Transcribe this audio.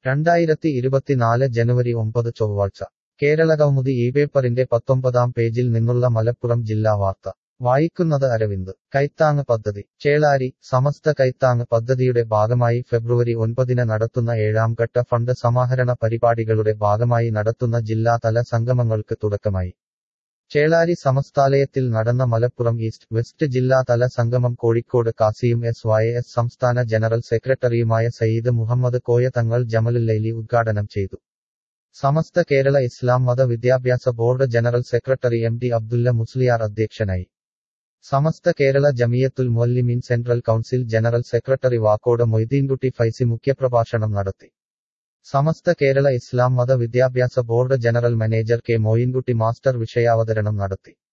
രണ്ടായിരത്തി ഇരുപത്തിനാല് ജനുവരി ഒമ്പത് ചൊവ്വാഴ്ച കേരളകൗമുദി ഈ പേപ്പറിന്റെ പത്തൊമ്പതാം പേജിൽ നിന്നുള്ള മലപ്പുറം ജില്ലാ വാർത്ത വായിക്കുന്നത് അരവിന്ദ് കൈത്താങ് പദ്ധതി ചേളാരി സമസ്ത കൈത്താങ് പദ്ധതിയുടെ ഭാഗമായി ഫെബ്രുവരി ഒൻപതിന് നടത്തുന്ന ഏഴാം ഘട്ട ഫണ്ട് സമാഹരണ പരിപാടികളുടെ ഭാഗമായി നടത്തുന്ന ജില്ലാതല സംഗമങ്ങൾക്ക് തുടക്കമായി ചേളാരി സമസ്താലയത്തിൽ നടന്ന മലപ്പുറം ഈസ്റ്റ് വെസ്റ്റ് ജില്ലാതല സംഗമം കോഴിക്കോട് കാസിയും എസ് വൈ എസ് സംസ്ഥാന ജനറൽ സെക്രട്ടറിയുമായ സയ്യിദ് മുഹമ്മദ് കോയ തങ്ങൾ ജമലുല്ലൈലി ഉദ്ഘാടനം ചെയ്തു സമസ്ത കേരള ഇസ്ലാം മത വിദ്യാഭ്യാസ board general secretary M T Abdulla Musliyar അധ്യക്ഷനായി Samastha Kerala Jamiyyathul Muallimeen central council general secretary Vakkode Moideenkutty Faizy മുഖ്യപ്രഭാഷണം നടത്തി സമസ്ത കേരള ഇസ്ലാം മത വിദ്യാഭ്യാസ board general manager K Moinkutty master വിഷയാവതരണം നടത്തി